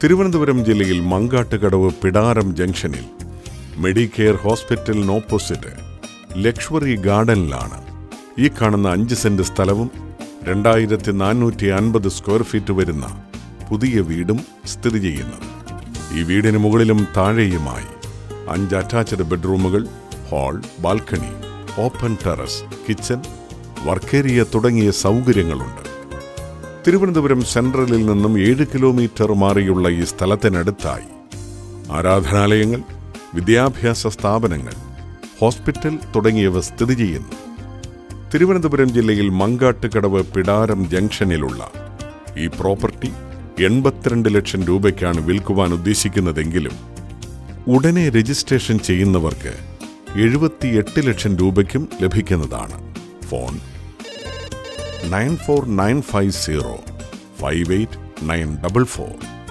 തിരുവനന്തപുരം ജില്ലയിൽ മങ്കാട്ടുകടവ് പിടാരം ജംഗ്ഷനിൽ മെഡിക്കെയർ ഹോസ്പിറ്റലിന് ഓപ്പോസിറ്റ് ലക്ഷറി ഗാർഡനിലാണ് ഈ കാണുന്ന അഞ്ച് സെന്റ് സ്ഥലവും രണ്ടായിരത്തി നാനൂറ്റി അൻപത് സ്ക്വയർ ഫീറ്റ് വരുന്ന പുതിയ വീടും സ്ഥിതി ചെയ്യുന്നത് ഈ വീടിന് മുകളിലും താഴെയുമായി അഞ്ച് അറ്റാച്ച്ഡ് ബെഡ്റൂമുകൾ hall balcony open terrace kitchen work area തുടങ്ങിയ സൗകര്യങ്ങളുണ്ട് തിരുവനന്തപുരം സെൻട്രലിൽ നിന്നും ഏഴ് കിലോമീറ്റർ മാറിയുള്ള ഈ സ്ഥലത്തിനടുത്തായി ആരാധനാലയങ്ങൾ വിദ്യാഭ്യാസ സ്ഥാപനങ്ങൾ ഹോസ്പിറ്റൽ തുടങ്ങിയവ സ്ഥിതി ചെയ്യുന്നു തിരുവനന്തപുരം ജില്ലയിൽ മങ്കാട്ടുകടവ് പിടാരം ജംഗ്ഷനിലുള്ള ഈ പ്രോപ്പർട്ടി എൺപത്തിരണ്ട് ലക്ഷം രൂപയ്ക്കാണ് വിൽക്കുവാൻ ഉദ്ദേശിക്കുന്നതെങ്കിലും ഉടനെ രജിസ്ട്രേഷൻ ചെയ്യുന്നവർക്ക് എഴുപത്തിയെട്ട് ലക്ഷം രൂപയ്ക്കും ലഭിക്കുന്നതാണ് phone nine four nine five zero five eight nine double four